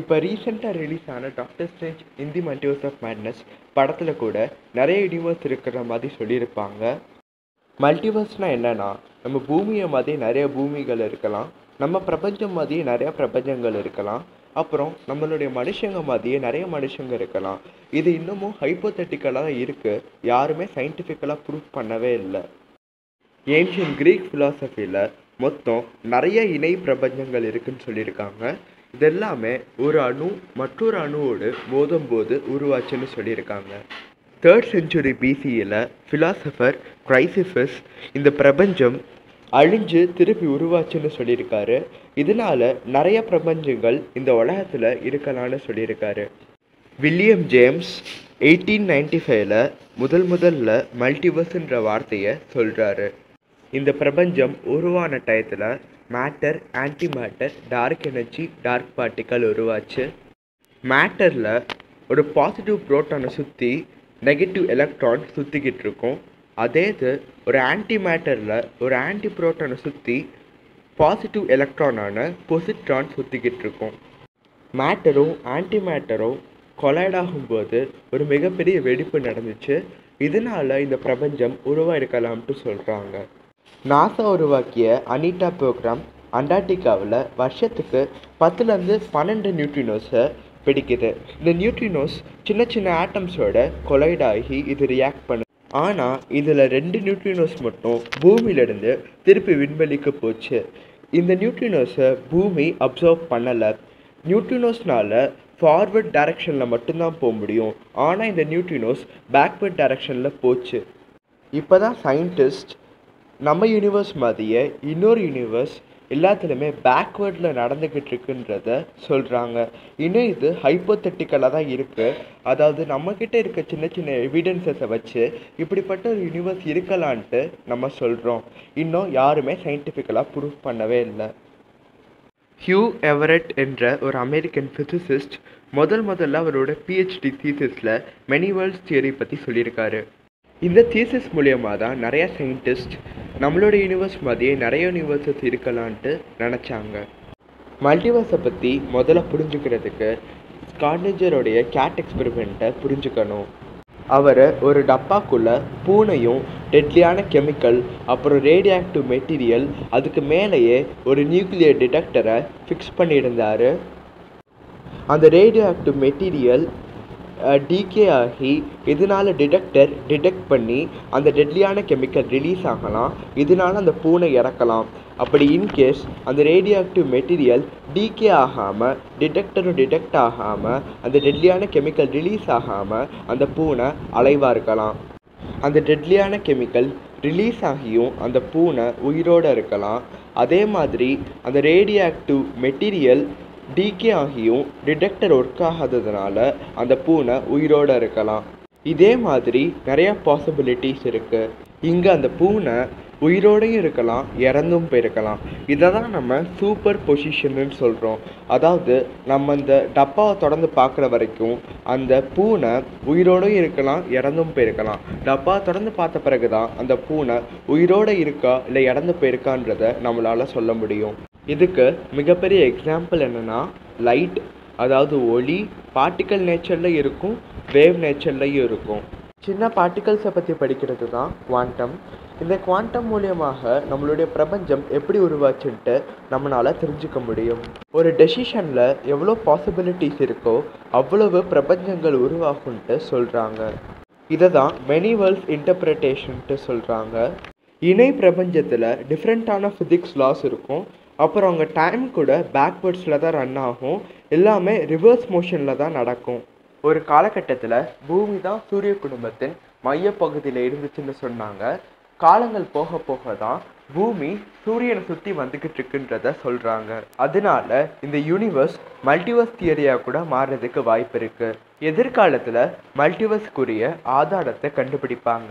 இப்போ ரீசெண்டாக ரிலீஸ் ஆன Doctor Strange in the Multiverse of Madness படத்தில் கூட நிறைய யூனிவர்ஸ் இருக்கிற மாதிரி சொல்லியிருப்பாங்க மல்டிவர்ஸ்னால் என்னன்னா நம்ம பூமியை மாதிரி நிறைய பூமிகள் இருக்கலாம் நம்ம பிரபஞ்சம் மாதிரியே நிறைய பிரபஞ்சங்கள் இருக்கலாம் அப்புறம் நம்மளுடைய மனுஷங்க மாதிரியே நிறைய மனுஷங்க இருக்கலாம் இது இன்னமும் ஹைப்போதெட்டிக்கலாக தான் இருக்குது யாருமே சயின்டிஃபிக்கலாக ப்ரூவ் பண்ணவே இல்லை ஏன்ஷியன் கிரீக் ஃபிலாசபியில் மொத்தம் நிறைய இணை பிரபஞ்சங்கள் இருக்குன்னு சொல்லியிருக்காங்க இது எல்லாமே ஒரு அணு மற்றொரு அணுவோடு மோதும்போது உருவாச்சுன்னு சொல்லியிருக்காங்க தேர்ட் செஞ்சுரி பிசியில் ஃபிலாசபர் கிரைசிஃபஸ் இந்த பிரபஞ்சம் அழிஞ்சு திருப்பி உருவாச்சுன்னு சொல்லியிருக்காரு இதனால நிறைய பிரபஞ்சங்கள் இந்த உலகத்தில் இருக்கலாம்னு சொல்லியிருக்காரு வில்லியம் ஜேம்ஸ் எயிட்டீன் நைன்டி ஃபைவ்ல முதல் முதல்ல மல்டிவர்ஸ்ன்ற வார்த்தையை சொல்கிறாரு இந்த பிரபஞ்சம் உருவான டயத்தில் matter anti matter dark energy dark particle உருவாச்சு மேட்டரில் ஒரு பாசிட்டிவ் புரோட்டானை சுற்றி நெகட்டிவ் எலக்ட்ரான் சுற்றிக்கிட்டு இருக்கும் அதே இது ஒரு ஆன்டி மேட்டரில் ஒரு ஆன்டி புரோட்டானை சுற்றி பாசிட்டிவ் எலக்ட்ரானான பொசிட்ரான் சுற்றிக்கிட்டு இருக்கும் மேட்டரும் ஆன்டி மேட்டரும் கொலைட் ஆகும்போது ஒரு மிகப்பெரிய வெடிப்பு நடந்துச்சு இதனால இந்த பிரபஞ்சம் உருவாயிருக்கலாம்ட்டு சொல்கிறாங்க நாசா உருவாக்கிய அனிட்டா ப்ரோக்ராம் அண்டார்டிகாவில் வருஷத்துக்கு பத்துலேருந்து பன்னெண்டு நியூட்ரினோஸை பிடிக்குது இந்த நியூட்ரினோஸ் சின்ன சின்ன ஆட்டம்ஸோட கொலைட் ஆகி இது ரியாக்ட் பண்ணு ஆனால் இதில் ரெண்டு நியூட்ரினோஸ் மட்டும் பூமியிலிருந்து திருப்பி விண்வெளிக்கு போச்சு இந்த நியூட்ரினோஸை பூமி அப்சர்வ் பண்ணலை நியூட்ரினோஸ்னால ஃபார்வர்ட் டைரக்ஷனில் மட்டும்தான் போக முடியும் ஆனால் இந்த நியூட்ரினோஸ் பேக்வர்ட் டைரக்ஷனில் போச்சு இப்போ தான் சயின்டிஸ்ட் நம்ம யூனிவர்ஸ் மாதிரியே இன்னொரு யூனிவர்ஸ் எல்லாத்துலேயுமே பேக்வேர்டில் நடந்துக்கிட்டு இருக்குன்றத சொல்கிறாங்க இன்னும் இது ஹைப்போத்தட்டிக்கலாக தான் இருக்குது அதாவது நம்மக்கிட்ட இருக்க சின்ன சின்ன எவிடன்சஸை வச்சு இப்படிப்பட்ட ஒரு யூனிவர்ஸ் இருக்கலான்ட்டு நம்ம சொல்கிறோம் இன்னும் யாருமே சயின்டிஃபிக்கலாக ப்ரூவ் பண்ணவே இல்லை ஹியூ எவரெட் என்ற ஒரு அமெரிக்கன் ஃபிசிசிஸ்ட் முதல் முதல்ல அவரோட பிஹெச்டி தீசிஸில் மெனி வேர்ல்ட்ஸ் தியரி பற்றி சொல்லியிருக்காரு இந்த தீசிஸ் மூலியமாக தான் நிறையா சயின்டிஸ்ட் நம்மளோட யூனிவர்ஸ் மாதிரியே நிறைய யூனிவர்சஸ் இருக்கலான்ட்டு நினச்சாங்க மல்டிவர்ஸை பற்றி முதல்ல புரிஞ்சுக்கிறதுக்கு ஸ்கார்னேஜருடைய கேட் எக்ஸ்பெரிமெண்ட்டை புரிஞ்சுக்கணும் அவர் ஒரு டப்பாக்குள்ளே பூனையும் டெட்லியான கெமிக்கல் அப்புறம் ரேடியோ ஆக்டிவ் மெட்டீரியல் அதுக்கு மேலேயே ஒரு நியூக்ளியர் டிடெக்டரை ஃபிக்ஸ் பண்ணியிருந்தார் அந்த ரேடியோ ஆக்டிவ் மெட்டீரியல் டிகே ஆகி இதனால் டிடெக்டர் டிடெக்ட் பண்ணி அந்த டெட்லியான கெமிக்கல் ரிலீஸ் ஆகலாம் இதனால் அந்த பூனை இறக்கலாம் அப்படி இன்கேஸ் அந்த ரேடியோ ஆக்டிவ் மெட்டீரியல் டிகே ஆகாமல் டிடெக்டரும் டிடெக்ட் ஆகாமல் அந்த டெட்லியான கெமிக்கல் ரிலீஸ் ஆகாமல் அந்த பூனை அலைவாக இருக்கலாம் அந்த டெட்லியான கெமிக்கல் ரிலீஸ் ஆகியும் அந்த பூனை உயிரோடு இருக்கலாம் அதே மாதிரி அந்த ரேடியோ ஆக்டிவ் மெட்டீரியல் டிகே ஆகியும் டிடெக்டர் ஒர்க் ஆகாததுனால அந்த பூனை உயிரோடு இருக்கலாம் இதே மாதிரி நிறையா பாசிபிலிட்டிஸ் இருக்குது இங்கே அந்த பூனை உயிரோடையும் இருக்கலாம் இறந்தும் போயிருக்கலாம் இதை தான் நம்ம சூப்பர் பொசிஷன்னு சொல்கிறோம் அதாவது நம்ம இந்த டப்பாவை தொடர்ந்து பார்க்குற வரைக்கும் அந்த பூனை உயிரோடும் இருக்கலாம் இறந்தும் போயிருக்கலாம் டப்பா தொடர்ந்து பார்த்த பிறகு தான் அந்த பூனை உயிரோடு இருக்கா இல்லை இறந்து போயிருக்கான்றதை நம்மளால் சொல்ல முடியும் இதுக்கு மிகப்பெரிய எக்ஸாம்பிள் என்னென்னா லைட் அதாவது ஒளி பார்ட்டிக்கல் நேச்சரில் இருக்கும் வேவ் நேச்சர்லையும் இருக்கும் சின்ன பார்ட்டிகல்ஸை பற்றி படிக்கிறது தான் குவாண்டம் இந்த குவாண்டம் மூலியமாக நம்மளுடைய பிரபஞ்சம் எப்படி உருவாச்சுன்ட்டு நம்மளால் தெரிஞ்சுக்க முடியும் ஒரு டெசிஷனில் எவ்வளோ பாசிபிலிட்டிஸ் இருக்கோ அவ்வளவு பிரபஞ்சங்கள் உருவாகும்ன்ட்டு சொல்கிறாங்க இதை தான் மெனி வேர்ல்ட்ஸ் இன்டர்பிரிட்டேஷன்ட்டு சொல்கிறாங்க இணை பிரபஞ்சத்தில் டிஃப்ரெண்ட்டான ஃபிசிக்ஸ் லாஸ் இருக்கும் அப்புறம் அங்கே டைம் கூட பேக்வேர்ட்ஸில் தான் ரன் ஆகும் எல்லாமே ரிவர்ஸ் மோஷனில் தான் நடக்கும் ஒரு காலகட்டத்தில் பூமி தான் சூரிய குடும்பத்தின் மையப்பகுதியில் இருந்துச்சுன்னு சொன்னாங்க காலங்கள் போக போக தான் பூமி சூரியனை சுற்றி வந்துக்கிட்டு இருக்குன்றத சொல்கிறாங்க அதனால இந்த யூனிவர்ஸ் மல்டிவர்ஸ் தியரியாக கூட மாறுறதுக்கு வாய்ப்பு இருக்குது எதிர்காலத்தில் மல்டிவர்ஸ்க்குரிய ஆதாரத்தை கண்டுபிடிப்பாங்க